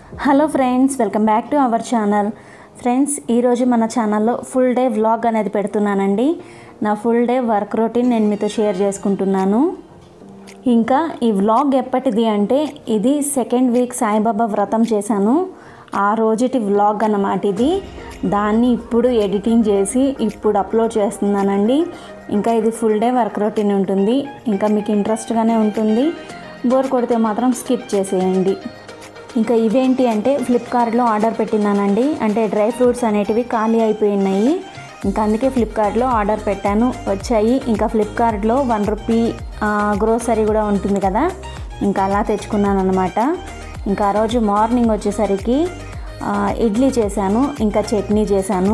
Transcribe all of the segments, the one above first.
hello friends welcome back to our channel friends ఈరోజు మన ఛానల్లో ఫుల్ డే వ్లాగ్ అనేది పెడుతున్నానండి నా ఫుల్ డే వర్క్ రొటీన్ నేను మీతో షేర్ చేసుకుంటున్నాను ఇంకా ఈ వ్లాగ్ ఎప్పటిది అంటే ఇది సెకండ్ వీక్ సాయిబాబా వ్రతం చేశాను ఆ రోజుటి వ్లాగ్ అన్నమాట ఇది దాన్ని ఇప్పుడు ఎడిటింగ్ చేసి ఇప్పుడు అప్లోడ్ చేస్తున్నానండి ఇంకా ఇది ఫుల్ డే వర్క్ రొటీన్ ఉంటుంది ఇంకా మీకు ఇంట్రెస్ట్గానే ఉంటుంది బోర్ కొడితే మాత్రం స్కిప్ చేసేయండి ఇంకా ఇవేంటి అంటే ఫ్లిప్కార్ట్లో ఆర్డర్ పెట్టినానండి అంటే డ్రై ఫ్రూట్స్ అనేటివి ఖాళీ అయిపోయినాయి ఇంకా అందుకే ఫ్లిప్కార్ట్లో ఆర్డర్ పెట్టాను వచ్చాయి ఇంకా ఫ్లిప్కార్ట్లో వన్ రూపీ గ్రోసరీ కూడా ఉంటుంది కదా ఇంకా అలా తెచ్చుకున్నాను అనమాట ఇంకా ఆ రోజు మార్నింగ్ వచ్చేసరికి ఆ, ఇడ్లీ చేశాను ఇంకా చట్నీ చేశాను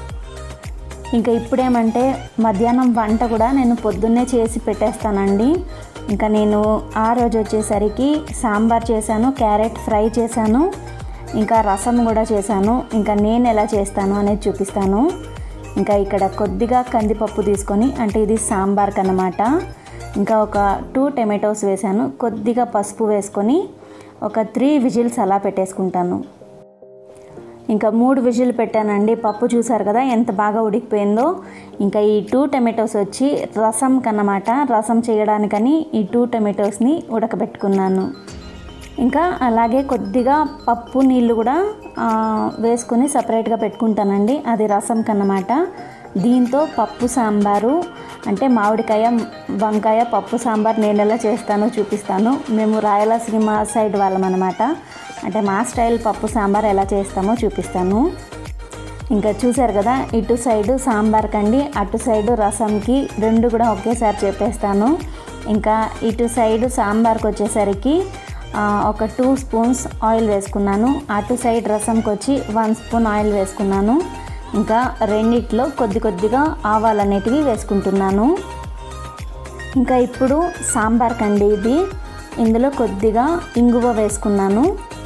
ఇంకా ఇప్పుడేమంటే మధ్యాహ్నం వంట కూడా నేను పొద్దున్నే చేసి పెట్టేస్తానండి ఇంకా నేను ఆ రోజు వచ్చేసరికి సాంబార్ చేశాను క్యారెట్ ఫ్రై చేశాను ఇంకా రసం కూడా చేశాను ఇంకా నేను ఎలా చేస్తాను అనేది చూపిస్తాను ఇంకా ఇక్కడ కొద్దిగా కందిపప్పు తీసుకొని అంటే ఇది సాంబార్కి అన్నమాట ఇంకా ఒక టూ టమాటోస్ వేసాను కొద్దిగా పసుపు వేసుకొని ఒక త్రీ విజిల్స్ అలా పెట్టేసుకుంటాను ఇంకా మూడు విజిల్ పెట్టానండి పప్పు చూసారు కదా ఎంత బాగా ఉడికిపోయిందో ఇంకా ఈ టూ టమాటోస్ వచ్చి రసం కన్నమాట రసం చేయడానికని ఈ టూ టమాటోస్ని ఉడకబెట్టుకున్నాను ఇంకా అలాగే కొద్దిగా పప్పు నీళ్ళు కూడా ఆ, వేసుకొని సపరేట్గా పెట్టుకుంటానండి అది రసం కన్నమాట దీంతో పప్పు సాంబారు అంటే మామిడికాయ వంకాయ పప్పు సాంబార్ నేను ఎలా చేస్తానో చూపిస్తాను మేము రాయలసీమ సైడ్ వాళ్ళం అనమాట అంటే మా స్టైల్ పప్పు సాంబార్ ఎలా చేస్తామో చూపిస్తాను ఇంకా చూసారు కదా ఇటు సైడు సాంబార్ కండి అటు సైడు రసంకి రెండు కూడా ఒకేసారి చెప్పేస్తాను ఇంకా ఇటు సైడు సాంబార్కి వచ్చేసరికి ఆ, ఒక టూ స్పూన్స్ ఆయిల్ వేసుకున్నాను అటు సైడ్ రసంకి వచ్చి వన్ స్పూన్ ఆయిల్ వేసుకున్నాను ఇంకా రెండిట్లో కొద్ది కొద్దిగా ఆవాలు అనేటివి వేసుకుంటున్నాను ఇంకా ఇప్పుడు సాంబార్ కండి ఇది ఇందులో కొద్దిగా ఇంగువ వేసుకున్నాను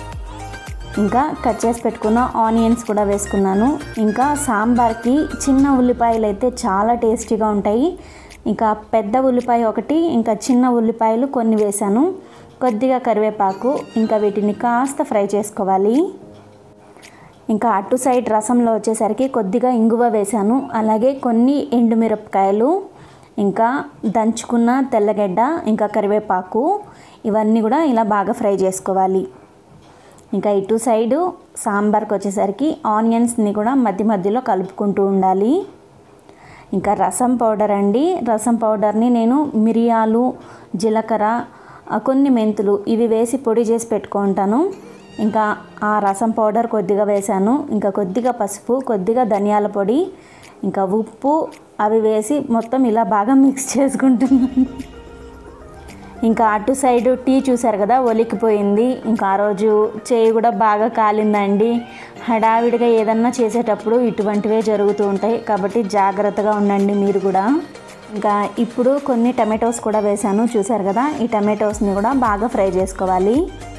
ఇంకా కట్ చేసి పెట్టుకున్న ఆనియన్స్ కూడా వేసుకున్నాను ఇంకా సాంబార్కి చిన్న ఉల్లిపాయలు అయితే చాలా టేస్టీగా ఉంటాయి ఇంకా పెద్ద ఉల్లిపాయ ఒకటి ఇంకా చిన్న ఉల్లిపాయలు కొన్ని వేశాను కొద్దిగా కరివేపాకు ఇంకా వీటిని కాస్త ఫ్రై చేసుకోవాలి ఇంకా అటు సైడ్ రసంలో వచ్చేసరికి కొద్దిగా ఇంగువ వేశాను అలాగే కొన్ని ఎండుమిరపకాయలు ఇంకా దంచుకున్న తెల్లగడ్డ ఇంకా కరివేపాకు ఇవన్నీ కూడా ఇలా బాగా ఫ్రై చేసుకోవాలి ఇంకా ఇటు సైడు సాంబార్కి వచ్చేసరికి ఆనియన్స్ని కూడా మధ్య మధ్యలో కలుపుకుంటూ ఉండాలి ఇంకా రసం పౌడర్ అండి రసం పౌడర్ని నేను మిరియాలు జీలకర్ర ఆ, కొన్ని మెంతులు ఇవి వేసి పొడి చేసి పెట్టుకుంటాను ఇంకా ఆ రసం పౌడర్ కొద్దిగా వేశాను ఇంకా కొద్దిగా పసుపు కొద్దిగా ధనియాల పొడి ఇంకా ఉప్పు అవి వేసి మొత్తం ఇలా బాగా మిక్స్ చేసుకుంటున్నాను ఇంకా అటు సైడ్ టీ చూసారు కదా ఒలికిపోయింది ఇంకా ఆ రోజు చేయి కూడా బాగా కాలిందండి హడావిడిగా ఏదన్నా చేసేటప్పుడు ఇటువంటివే జరుగుతూ ఉంటాయి కాబట్టి జాగ్రత్తగా ఉండండి మీరు కూడా ఇంకా ఇప్పుడు కొన్ని టమాటోస్ కూడా వేశాను చూసారు కదా ఈ టమాటోస్ని కూడా బాగా ఫ్రై చేసుకోవాలి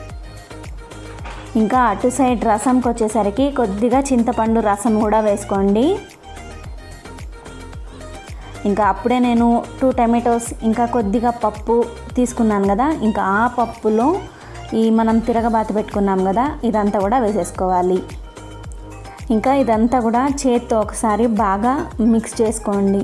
ఇంకా అటు సైడ్ రసంకి వచ్చేసరికి కొద్దిగా చింతపండు రసం కూడా వేసుకోండి ఇంకా అప్పుడే నేను టూ టమాటోస్ ఇంకా కొద్దిగా పప్పు తీసుకున్నాను కదా ఇంకా ఆ పప్పులో ఈ మనం తిరగబాత పెట్టుకున్నాం కదా ఇదంతా కూడా వేసేసుకోవాలి ఇంకా ఇదంతా కూడా చేత్తో ఒకసారి బాగా మిక్స్ చేసుకోండి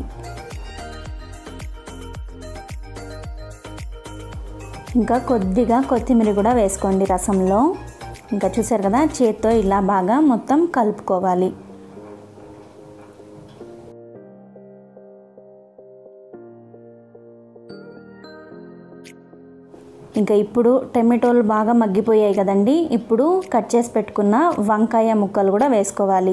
ఇంకా కొద్దిగా కొత్తిమీర కూడా వేసుకోండి రసంలో ఇంకా చూసారు కదా చేత్తో ఇలా బాగా మొత్తం కలుపుకోవాలి ఇంకా ఇప్పుడు టమాటోలు బాగా మగ్గిపోయాయి కదండి ఇప్పుడు కట్ చేసి పెట్టుకున్న వంకాయ ముక్కలు కూడా వేసుకోవాలి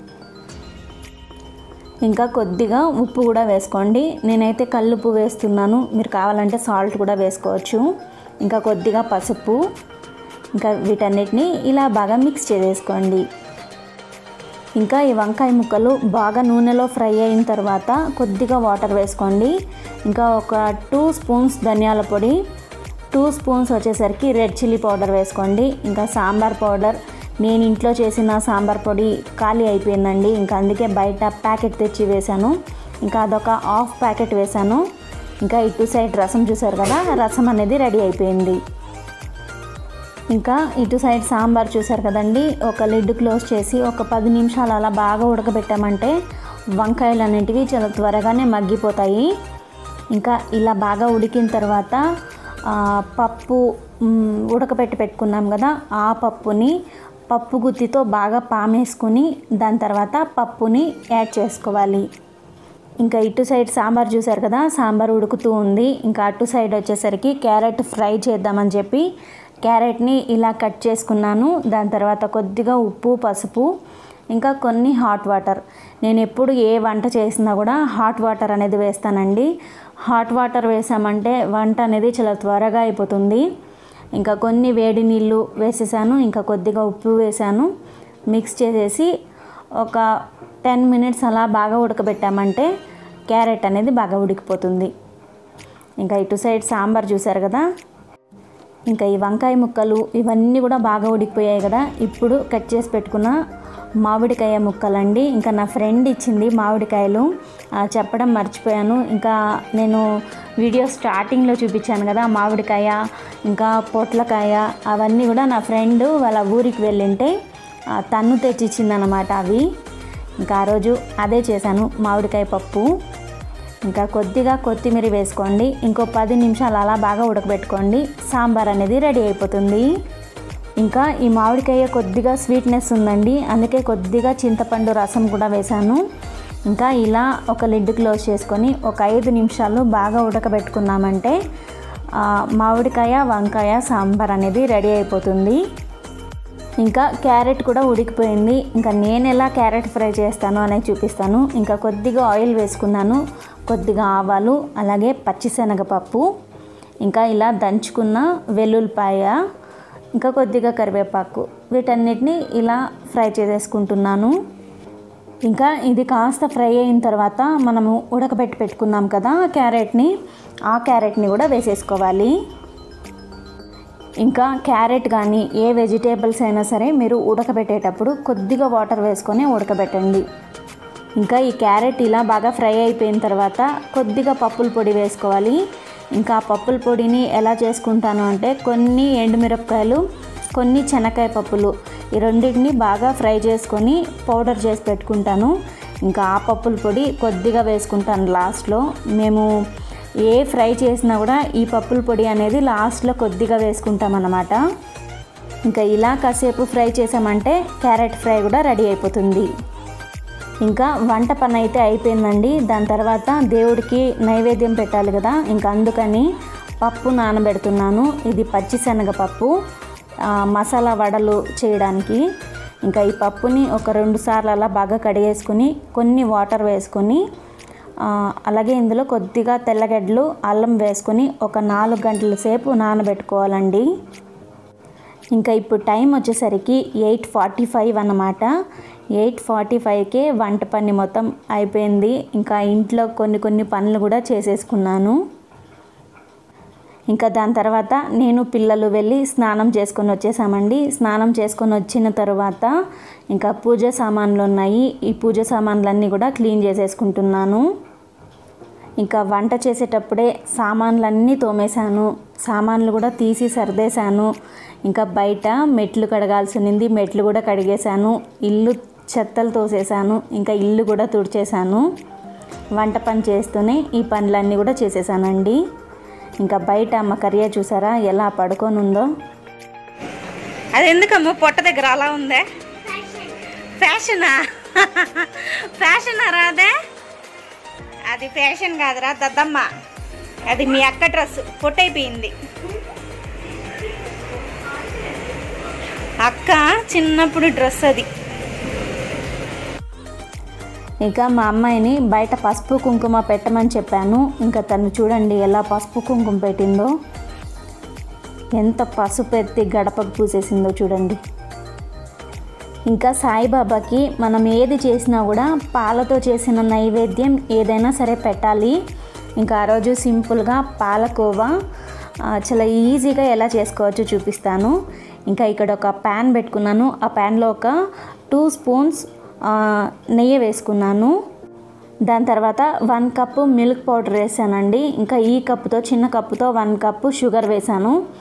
ఇంకా కొద్దిగా ఉప్పు కూడా వేసుకోండి నేనైతే కల్లుప్పు వేస్తున్నాను మీరు కావాలంటే సాల్ట్ కూడా వేసుకోవచ్చు ఇంకా కొద్దిగా పసుపు ఇంకా వీటన్నిటిని ఇలా బాగా మిక్స్ చేసేసుకోండి ఇంకా ఈ వంకాయ ముక్కలు బాగా నూనెలో ఫ్రై అయిన తర్వాత కొద్దిగా వాటర్ వేసుకోండి ఇంకా ఒక టూ స్పూన్స్ ధనియాల పొడి టూ స్పూన్స్ వచ్చేసరికి రెడ్ చిల్లీ పౌడర్ వేసుకోండి ఇంకా సాంబార్ పౌడర్ నేను ఇంట్లో చేసిన సాంబార్ పొడి ఖాళీ అయిపోయిందండి ఇంకా అందుకే బయట ప్యాకెట్ తెచ్చి వేశాను ఇంకా అదొక హాఫ్ ప్యాకెట్ వేశాను ఇంకా ఇటు సైడ్ రసం చూసారు కదా రసం అనేది రెడీ అయిపోయింది ఇంకా ఇటు సైడ్ సాంబార్ చూసారు కదండి ఒక లిడ్ క్లోజ్ చేసి ఒక పది నిమిషాలు అలా బాగా ఉడకబెట్టామంటే వంకాయలు అనేటివి చాలా త్వరగానే మగ్గిపోతాయి ఇంకా ఇలా బాగా ఉడికిన తర్వాత ఆ, పప్పు మ్, ఉడకబెట్టి పెట్టుకున్నాం కదా ఆ పప్పుని పప్పు గుత్తితో బాగా పామేసుకుని దాని తర్వాత పప్పుని యాడ్ చేసుకోవాలి ఇంకా ఇటు సైడ్ సాంబార్ చూసారు కదా సాంబార్ ఉడుకుతూ ఉంది ఇంకా అటు సైడ్ వచ్చేసరికి క్యారెట్ ఫ్రై చేద్దామని చెప్పి క్యారెట్ని ఇలా కట్ చేసుకున్నాను దాని తర్వాత కొద్దిగా ఉప్పు పసుపు ఇంకా కొన్ని హాట్ వాటర్ నేను ఎప్పుడు ఏ వంట చేసినా కూడా హాట్ వాటర్ అనేది వేస్తానండి హాట్ వాటర్ వేసామంటే వంట అనేది చాలా త్వరగా అయిపోతుంది ఇంకా కొన్ని వేడి నీళ్ళు వేసేసాను ఇంకా కొద్దిగా ఉప్పు వేసాను మిక్స్ చేసేసి ఒక టెన్ మినిట్స్ అలా బాగా ఉడకబెట్టామంటే క్యారెట్ అనేది బాగా ఉడికిపోతుంది ఇంకా ఇటు సైడ్ సాంబార్ చూసారు కదా ఇంకా ఈ వంకాయ ముక్కలు ఇవన్నీ కూడా బాగా ఉడికిపోయాయి కదా ఇప్పుడు కట్ చేసి పెట్టుకున్న మామిడికాయ ముక్కలండి ఇంకా నా ఫ్రెండ్ ఇచ్చింది మామిడికాయలు ఆ, చెప్పడం మర్చిపోయాను ఇంకా నేను వీడియో స్టార్టింగ్లో చూపించాను కదా మామిడికాయ ఇంకా పొట్లకాయ అవన్నీ కూడా నా ఫ్రెండ్ వాళ్ళ ఊరికి వెళ్ళింటే ఆ, తను తెచ్చిచ్చిందనమాట అవి ఇంకా ఆ రోజు అదే చేశాను మామిడికాయ పప్పు ఇంకా కొద్దిగా కొత్తిమీర వేసుకోండి ఇంకో పది నిమిషాలు అలా బాగా ఉడకబెట్టుకోండి సాంబార్ అనేది రెడీ అయిపోతుంది ఇంకా ఈ మామిడికాయ కొద్దిగా స్వీట్నెస్ ఉందండి అందుకే కొద్దిగా చింతపండు రసం కూడా వేశాను ఇంకా ఇలా ఒక లిడ్ క్లోజ్ చేసుకొని ఒక ఐదు నిమిషాలు బాగా ఉడకబెట్టుకున్నామంటే ఆ, మామిడికాయ వంకాయ సాంబార్ అనేది రెడీ అయిపోతుంది ఇంకా క్యారెట్ కూడా ఉడికిపోయింది ఇంకా నేను ఎలా క్యారెట్ ఫ్రై చేస్తాను అనేది చూపిస్తాను ఇంకా కొద్దిగా ఆయిల్ వేసుకున్నాను కొద్దిగా ఆవాలు అలాగే పచ్చిశనగపప్పు ఇంకా ఇలా దంచుకున్న వెల్లుల్లిపాయ ఇంకా కొద్దిగా కరివేపాకు వీటన్నిటిని ఇలా ఫ్రై చేసేసుకుంటున్నాను ఇంకా ఇది కాస్త ఫ్రై అయిన తర్వాత మనము ఉడకబెట్టి పెట్టుకున్నాం కదా క్యారెట్ని ఆ క్యారెట్ని కూడా వేసేసుకోవాలి ఇంకా క్యారెట్ కానీ ఏ వెజిటేబుల్స్ అయినా సరే మీరు ఉడకబెట్టేటప్పుడు కొద్దిగా వాటర్ వేసుకొని ఉడకబెట్టండి ఇంకా ఈ క్యారెట్ ఇలా బాగా ఫ్రై అయిపోయిన తర్వాత కొద్దిగా పప్పుల పొడి వేసుకోవాలి ఇంకా ఆ పప్పుల పొడిని ఎలా చేసుకుంటాను అంటే కొన్ని ఎండుమిరపకాయలు కొన్ని శనక్కాయ పప్పులు ఈ రెండింటిని బాగా ఫ్రై చేసుకొని పౌడర్ చేసి పెట్టుకుంటాను ఇంకా ఆ పప్పుల పొడి కొద్దిగా వేసుకుంటాను లాస్ట్లో మేము ఏ ఫ్రై చేసినా కూడా ఈ పప్పుల పొడి అనేది లాస్ట్లో కొద్దిగా వేసుకుంటాం అన్నమాట ఇంకా ఇలా కాసేపు ఫ్రై చేసామంటే క్యారెట్ ఫ్రై కూడా రెడీ అయిపోతుంది ఇంకా వంట పని అయితే అయిపోయిందండి దాని తర్వాత దేవుడికి నైవేద్యం పెట్టాలి కదా ఇంకా అందుకని పప్పు నానబెడుతున్నాను ఇది పచ్చిశనగపప్పు ఆ, మసాలా వడలు చేయడానికి ఇంకా ఈ పప్పుని ఒక రెండు సార్లు అలా బాగా కడిగేసుకుని కొన్ని వాటర్ వేసుకొని ఆ, అలాగే ఇందులో కొద్దిగా తెల్లగడ్డలు అల్లం వేసుకొని ఒక నాలుగు గంటల సేపు నానబెట్టుకోవాలండి ఇంకా ఇప్పుడు టైం వచ్చేసరికి ఎయిట్ ఫార్టీ ఫైవ్ అన్నమాట ఎయిట్ ఫార్టీ ఫైవ్కే వంట పని మొత్తం అయిపోయింది ఇంకా ఇంట్లో కొన్ని కొన్ని పనులు కూడా చేసేసుకున్నాను ఇంకా దాని తర్వాత నేను పిల్లలు వెళ్ళి స్నానం చేసుకొని వచ్చేసామండి స్నానం చేసుకొని వచ్చిన తర్వాత ఇంకా పూజ సామాన్లు ఉన్నాయి ఈ పూజ సామాన్లన్నీ కూడా క్లీన్ చేసేసుకుంటున్నాను ఇంకా వంట చేసేటప్పుడే సామాన్లన్నీ తోమేశాను సామాన్లు కూడా తీసి సర్దేశాను ఇంకా బయట మెట్లు కడగాల్సి ఉన్నింది మెట్లు కూడా కడిగేశాను ఇల్లు చెత్తలు తోసేశాను ఇంకా ఇల్లు కూడా తుడిచేశాను వంట పని చేస్తూనే ఈ పనులన్నీ కూడా చేసేసానండి ఇంకా బయట అమ్మ కర్రీ చూసారా ఎలా పడుకొని ఉందో అది ఎందుకమ్మ పొట్ట దగ్గర అలా ఉందే ఫ్యాషనా ఫ్యాషనా రాదే అది ఫ్యాషన్ కాదురా దద్దమ్మ అది మీ అక్క డ్రెస్ పొట్టయిపోయింది అక్క చిన్నప్పుడు డ్రెస్ అది ఇక మా అమ్మాయిని బయట పసుపు కుంకుమ పెట్టమని చెప్పాను ఇంకా తను చూడండి ఎలా పసుపు కుంకుమ పెట్టిందో ఎంత పసుపు ఎత్తి గడపకు పూసేసిందో చూడండి ఇంకా సాయిబాబాకి మనం ఏది చేసినా కూడా పాలతో చేసిన నైవేద్యం ఏదైనా సరే పెట్టాలి ఇంకా ఆ రోజు సింపుల్గా పాలకోవా ఆ, చాలా ఈజీగా ఎలా చేసుకోవచ్చో చూపిస్తాను ఇంకా ఇక్కడ ఒక ప్యాన్ పెట్టుకున్నాను ఆ ప్యాన్లో ఒక టూ స్పూన్స్ ఆ, నెయ్యి వేసుకున్నాను దాని తర్వాత వన్ కప్పు మిల్క్ పౌడర్ వేసానండి ఇంకా ఈ కప్పుతో చిన్న కప్పుతో వన్ కప్పు షుగర్ వేసాను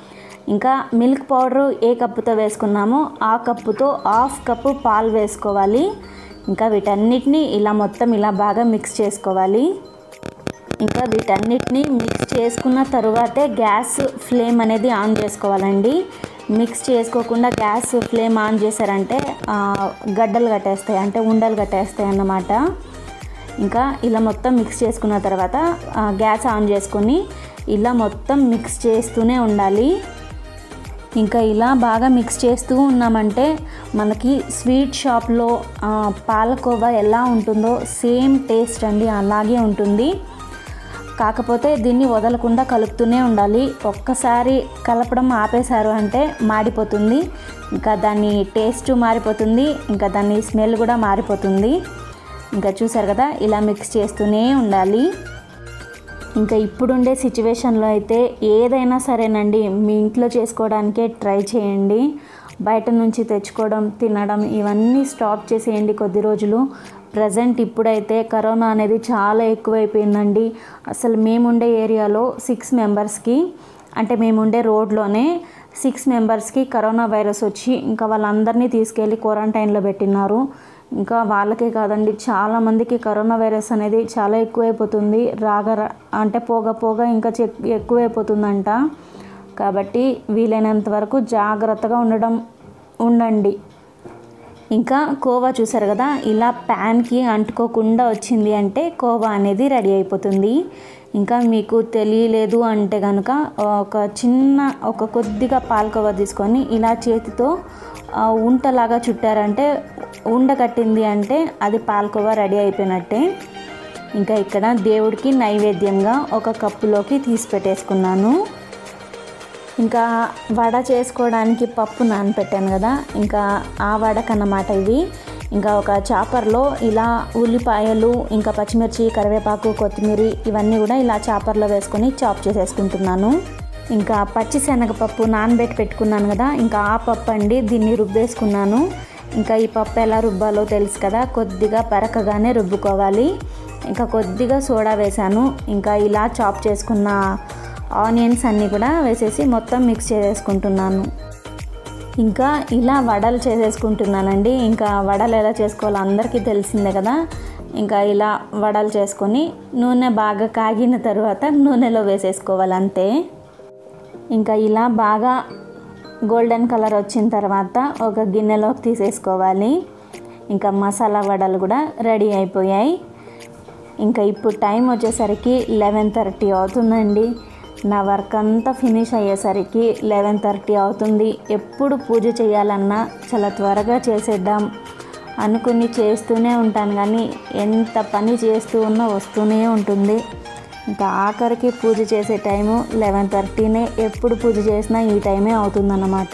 ఇంకా మిల్క్ పౌడర్ ఏ కప్పుతో వేసుకున్నామో ఆ కప్పుతో హాఫ్ కప్పు పాలు వేసుకోవాలి ఇంకా వీటన్నిటిని ఇలా మొత్తం ఇలా బాగా మిక్స్ చేసుకోవాలి ఇంకా వీటన్నిటిని మిక్స్ చేసుకున్న తరువాతే గ్యాస్ ఫ్లేమ్ అనేది ఆన్ చేసుకోవాలండి మిక్స్ చేసుకోకుండా గ్యాస్ ఫ్లేమ్ ఆన్ చేశారంటే ఆ, గడ్డలు కట్టేస్తాయి అంటే ఉండలు కట్టేస్తాయి అన్నమాట ఇంకా ఇలా మొత్తం మిక్స్ చేసుకున్న తర్వాత ఆ, గ్యాస్ ఆన్ చేసుకొని ఇలా మొత్తం మిక్స్ చేస్తూనే ఉండాలి ఇంకా ఇలా బాగా మిక్స్ చేస్తూ ఉన్నామంటే మనకి స్వీట్ షాప్లో ఆ, పాలకోవా ఎలా ఉంటుందో సేమ్ టేస్ట్ అండి అలాగే ఉంటుంది కాకపోతే దీన్ని వదలకుండా కలుపుతూనే ఉండాలి ఒక్కసారి కలపడం ఆపేశారు అంటే మాడిపోతుంది ఇంకా దాని టేస్ట్ మారిపోతుంది ఇంకా దాని స్మెల్ కూడా మారిపోతుంది ఇంకా చూసారు కదా ఇలా మిక్స్ చేస్తూనే ఉండాలి ఇంకా ఇప్పుడుండే సిచ్యువేషన్లో అయితే ఏదైనా సరేనండి మీ ఇంట్లో చేసుకోవడానికే ట్రై చేయండి బయట నుంచి తెచ్చుకోవడం తినడం ఇవన్నీ స్టాప్ చేసేయండి కొద్ది రోజులు ప్రజెంట్ ఇప్పుడైతే కరోనా అనేది చాలా ఎక్కువైపోయిందండి అసలు మేముండే ఏరియాలో సిక్స్ మెంబర్స్కి అంటే మేముండే రోడ్లోనే సిక్స్ మెంబర్స్కి కరోనా వైరస్ వచ్చి ఇంకా వాళ్ళందరినీ తీసుకెళ్ళి క్వారంటైన్లో పెట్టినారు ఇంకా వాళ్ళకే కాదండి చాలా మందికి కరోనా వైరస్ అనేది చాలా ఎక్కువైపోతుంది రాగా రా- అంటే పోగా పోగా ఇంకా చెక్ ఎక్కువైపోతుందంట కాబట్టి వీలైనంత వరకు జాగ్రత్తగా ఉండడం ఉండండి ఇంకా కోవా చూసారు కదా ఇలా ప్యాన్కి అంటుకోకుండా వచ్చింది అంటే కోవా అనేది రెడీ అయిపోతుంది ఇంకా మీకు తెలియలేదు అంటే కనుక ఒక చిన్న ఒక కొద్దిగా పాలకోవా తీసుకొని ఇలా చేతితో ఆ, ఉంటలాగా చుట్టారంటే ఉండ కట్టింది అంటే అది పాలకోవా రెడీ అయిపోయినట్టే ఇంకా ఇక్కడ దేవుడికి నైవేద్యంగా ఒక కప్పులోకి తీసి పెట్టేసుకున్నాను ఇంకా వడ చేసుకోవడానికి పప్పు నానపెట్టాను కదా ఇంకా ఆ వడకన్నమాట ఇవి ఇంకా ఒక చాపర్లో ఇలా ఉల్లిపాయలు ఇంకా పచ్చిమిర్చి కరివేపాకు కొత్తిమీర ఇవన్నీ కూడా ఇలా చాపర్లో వేసుకొని చాప్ చేసేసుకుంటున్నాను ఇంకా పచ్చి శనగపప్పు నానబెట్టి పెట్టుకున్నాను కదా ఇంకా ఆ పప్పు అండి దీన్ని రుబ్బేసుకున్నాను ఇంకా ఈ పప్పు ఎలా రుబ్బాలో తెలుసు కదా కొద్దిగా పెరకగానే రుబ్బుకోవాలి ఇంకా కొద్దిగా సోడా వేశాను ఇంకా ఇలా చాప్ చేసుకున్న ఆనియన్స్ అన్నీ కూడా వేసేసి మొత్తం మిక్స్ చేసేసుకుంటున్నాను ఇంకా ఇలా వడలు చేసేసుకుంటున్నానండి ఇంకా వడలు ఎలా చేసుకోవాలో అందరికీ తెలిసిందే కదా ఇంకా ఇలా వడలు చేసుకొని నూనె బాగా కాగిన తర్వాత నూనెలో వేసేసుకోవాలి అంతే ఇంకా ఇలా బాగా గోల్డెన్ కలర్ వచ్చిన తర్వాత ఒక గిన్నెలోకి తీసేసుకోవాలి ఇంకా మసాలా వడలు కూడా రెడీ అయిపోయాయి ఇంకా ఇప్పుడు టైం వచ్చేసరికి లెవెన్ థర్టీ అవుతుందండి నా వర్క్ అంతా ఫినిష్ అయ్యేసరికి లెవెన్ థర్టీ అవుతుంది ఎప్పుడు పూజ చేయాలన్నా చాలా త్వరగా చేసేద్దాం అనుకుని చేస్తూనే ఉంటాను కానీ ఎంత పని చేస్తూ ఉన్నా వస్తూనే ఉంటుంది ఇంకా ఆఖరికి పూజ చేసే టైము లెవెన్ థర్టీనే ఎప్పుడు పూజ చేసినా ఈ టైమే అవుతుందన్నమాట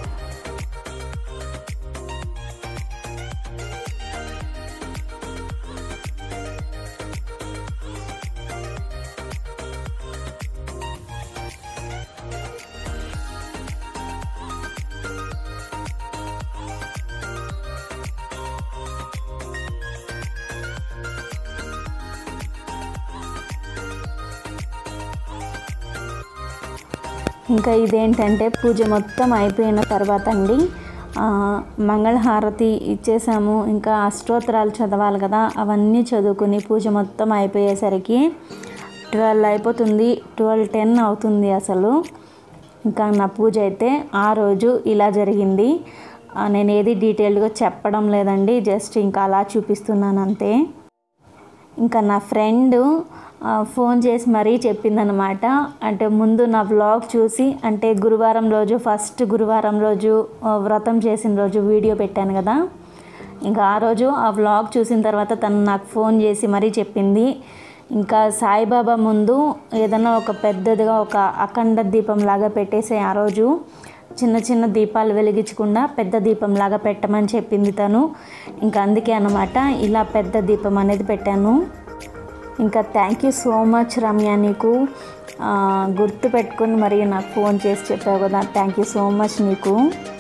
ఇంకా ఇదేంటంటే పూజ మొత్తం అయిపోయిన తర్వాత అండి ఆ, మంగళహారతి ఇచ్చేసాము ఇంకా అష్టోత్తరాలు చదవాలి కదా అవన్నీ చదువుకుని పూజ మొత్తం అయిపోయేసరికి ట్వెల్వ్ అయిపోతుంది ట్వెల్వ్ టెన్ అవుతుంది అసలు ఇంకా నా పూజ అయితే ఆ రోజు ఇలా జరిగింది ఆ, నేను ఏది డీటెయిల్డ్గా చెప్పడం లేదండి జస్ట్ ఇంకా అలా చూపిస్తున్నాను అంతే ఇంకా నా ఫ్రెండ్ ఆ, ఫోన్ చేసి మరీ చెప్పిందనమాట అంటే ముందు నా వ్లాగ్ చూసి అంటే గురువారం రోజు ఫస్ట్ గురువారం రోజు ఆ, వ్రతం చేసిన రోజు వీడియో పెట్టాను కదా ఇంకా ఆ రోజు ఆ వ్లాగ్ చూసిన తర్వాత తను నాకు ఫోన్ చేసి మరీ చెప్పింది ఇంకా సాయిబాబా ముందు ఏదైనా ఒక పెద్దదిగా ఒక అఖండ దీపం లాగా పెట్టేసి ఆ రోజు చిన్న చిన్న దీపాలు వెలిగించకుండా పెద్ద దీపం లాగా పెట్టమని చెప్పింది తను ఇంకా అందుకే అన్నమాట ఇలా పెద్ద దీపం అనేది పెట్టాను ఇంకా thank you so much Ramya నీకు ఆ, గుర్తు పెట్టుకుని మరి నాకు ఫోన్ చేసి చెప్పావు కదా థ్యాంక్ యూ సో మచ్ నీకు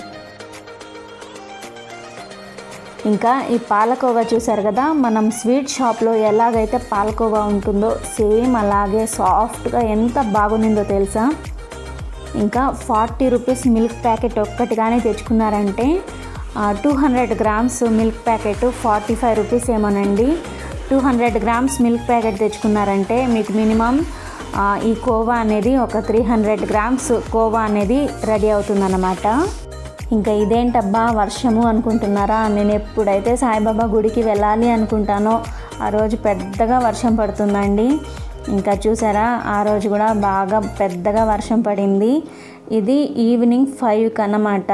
ఇంకా ఈ పాలకోవా చూసారు కదా మనం స్వీట్ షాప్లో ఎలాగైతే పాలకోవా ఉంటుందో సేమ్ అలాగే సాఫ్ట్గా ఎంత బాగుండిందో తెలుసా ఇంకా ఫార్టీ రూపీస్ మిల్క్ ప్యాకెట్ ఒక్కటిగానే తెచ్చుకున్నారంటే two hundred grams milk packet forty five rupees ఏమోనండి two hundred grams milk packet తెచ్చుకున్నారంటే మీకు మినిమం ఆ, ఈ కోవా అనేది ఒక త్రీ హండ్రెడ్ గ్రామ్స్ కోవా అనేది రెడీ అవుతుందన్నమాట ఇంకా ఇదేంటబ్బా వర్షము అనుకుంటున్నారా నేను ఎప్పుడైతే సాయిబాబా గుడికి వెళ్ళాలి అనుకుంటానో ఆ రోజు పెద్దగా వర్షం పడుతుందండి ఇంకా చూసారా ఆ రోజు కూడా బాగా పెద్దగా వర్షం పడింది ఇది ఈవినింగ్ ఫైవ్కి అన్నమాట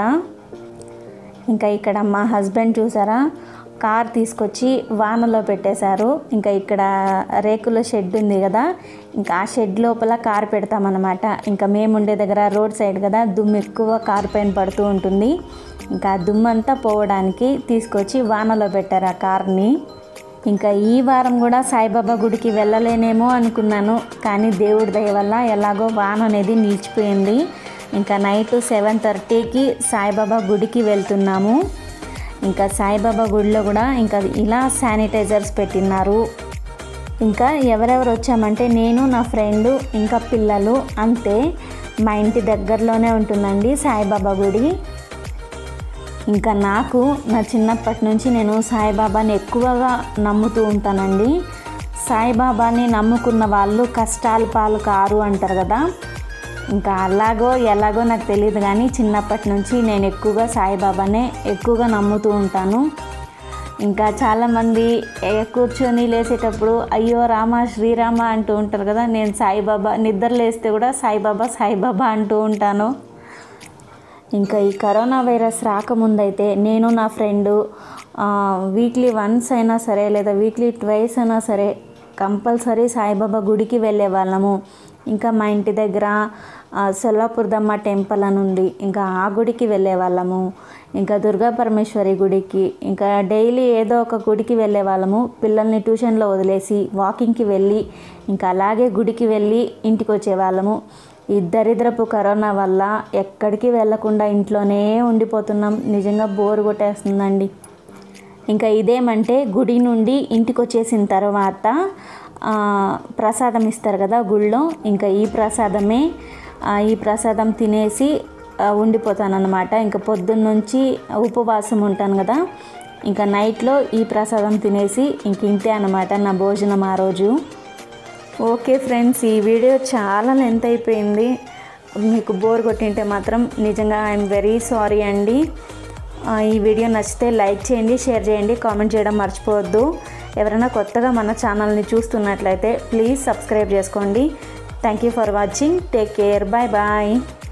ఇంకా ఇక్కడ మా హస్బెండ్ చూసారా కార్ తీసుకొచ్చి వానలో పెట్టేశారు ఇంకా ఇక్కడ రేకుల షెడ్ ఉంది కదా ఇంకా ఆ షెడ్ లోపల కార్ పెడతామన్నమాట ఇంకా మేము ఉండే దగ్గర రోడ్ సైడ్ కదా దుమ్ము ఎక్కువ కార్ పైన పడుతూ ఉంటుంది ఇంకా ఆ దుమ్ము అంతా పోవడానికి తీసుకొచ్చి వానలో పెట్టారు ఆ కార్ని ఇంకా ఈ వారం కూడా సాయిబాబా గుడికి వెళ్ళలేనేమో అనుకున్నాను కానీ దేవుడి దయ వల్ల ఎలాగో వాన అనేది నిలిచిపోయింది ఇంకా నైట్ సెవెన్ థర్టీకి సాయిబాబా గుడికి వెళ్తున్నాము ఇంకా సాయిబాబా గుడిలో కూడా ఇంకా ఇలా శానిటైజర్స్ పెట్టినారు ఇంకా ఎవరెవరు వచ్చామంటే నేను నా ఫ్రెండ్ ఇంకా పిల్లలు అంతే మా ఇంటి దగ్గరలోనే ఉంటుందండి సాయిబాబా గుడి ఇంకా నాకు నా చిన్నప్పటి నుంచి నేను సాయిబాబాని ఎక్కువగా నమ్ముతూ ఉంటానండి సాయిబాబాని నమ్ముకున్న వాళ్ళు కష్టాలు పాలు కారు అంటారు కదా ఇంకా అలాగో ఎలాగో నాకు తెలియదు కానీ చిన్నప్పటి నుంచి నేను ఎక్కువగా సాయిబాబానే ఎక్కువగా నమ్ముతూ ఉంటాను ఇంకా చాలామంది ఏ కూర్చొని లేచేటప్పుడు అయ్యో రామ శ్రీరామ అంటూ ఉంటారు కదా నేను సాయిబాబా నిద్ర లేస్తే కూడా సాయిబాబా సాయిబాబా అంటూ ఉంటాను ఇంకా ఈ కరోనా వైరస్ రాకముందైతే నేను నా ఫ్రెండు వీక్లీ వన్స్ అయినా సరే లేదా వీక్లీ ట్వైస్ అయినా సరే కంపల్సరీ సాయిబాబా గుడికి వెళ్ళే వాళ్ళము ఇంకా మా ఇంటి దగ్గర ఆ, సొల్లాపురదమ్మ టెంపుల్ అని ఉంది ఇంకా ఆ గుడికి వెళ్ళే వాళ్ళము ఇంకా దుర్గా పరమేశ్వరి గుడికి ఇంకా డైలీ ఏదో ఒక గుడికి వెళ్ళే వాళ్ళము పిల్లల్ని ట్యూషన్లో వదిలేసి వాకింగ్కి వెళ్ళి ఇంకా అలాగే గుడికి వెళ్ళి ఇంటికి వచ్చేవాళ్ళము ఈ దరిద్రపు కరోనా వల్ల ఎక్కడికి వెళ్ళకుండా ఇంట్లోనే ఉండిపోతున్నాం నిజంగా బోర్ కొట్టేస్తుందండి ఇంకా ఇదేమంటే గుడి నుండి ఇంటికి వచ్చేసిన తర్వాత ఆ, ప్రసాదం ఇస్తారు కదా గుళ్ళో ఇంకా ఈ ప్రసాదమే ఆ, ఈ ప్రసాదం తినేసి ఉండిపోతాను అనమాట ఇంకా పొద్దున్న నుంచి ఉపవాసం ఉంటాను కదా ఇంకా నైట్లో ఈ ప్రసాదం తినేసి ఇంక ఇంతే అనమాట నా భోజనం ఆ రోజు ఓకే ఫ్రెండ్స్ ఈ వీడియో చాలా లెంత్ అయిపోయింది మీకు బోర్ కొట్టింటే మాత్రం నిజంగా ఐఎమ్ వెరీ సారీ అండి ఆ, ఈ వీడియో నచ్చితే లైక్ చేయండి షేర్ చేయండి కామెంట్ చేయడం మర్చిపోవద్దు ఎవరైనా కొత్తగా మన ఛానల్ని చూస్తున్నట్లయితే ప్లీజ్ సబ్స్క్రైబ్ చేసుకోండి thank you for watching take care bye bye